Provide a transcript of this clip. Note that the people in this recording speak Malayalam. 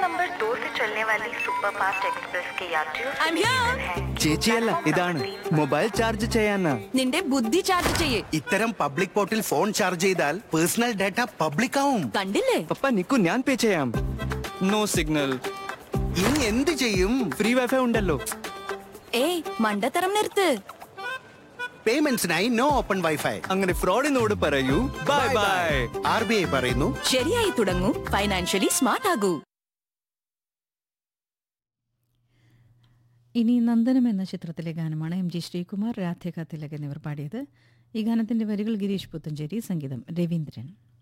नंबर दो से चलने वाली सुपर फास्ट एक्सप्रेस के यात्रियों से I'm here. निवेदन है कि ചേച്ചിയല്ല ഇതാണ് മൊബൈൽ ചാർജ് ചെയ്യാനാ നിന്റെ ബുദ്ധി ചാർജ് ചെയ്യേ ഇത്തരം പബ്ലിക് പോർട്ടിൽ ഫോൺ ചാർജ് ചെയ്താൽ പേഴ്സണൽ ഡാറ്റ പബ്ലിക് ആവും കണ്ടില്ലേ പപ്പ നിക്കു ഞാൻ പേ ചെയ്യാം നോ സിഗ്നൽ ഇനി എന്ത് ചെയ്യും ഫ്രീ വൈഫൈ ഉണ്ടല്ലോ ഏയ് മണ്ടത്തരം നിർത്ത് പേയ്മെന്റ്സിനായി നോ ഓപ്പൺ വൈഫൈ അങ്ങനെ ഫ്രോഡിനോട് പറയൂ bye bye R B I പറയുന്നു ശരിയായി തുടങ്ങൂ ഫൈനാൻഷ്യലി സ്മാർട്ട് ആകൂ ഇനി നന്ദനം എന്ന ചിത്രത്തിലെ ഗാനമാണ് എം ജി ശ്രീകുമാർ രാധിക തിലക് എന്നിവർ പാടിയത് ഈ ഗാനത്തിന്റെ വരികൾ ഗിരീഷ് പുത്തഞ്ചേരി സംഗീതം രവീന്ദ്രൻ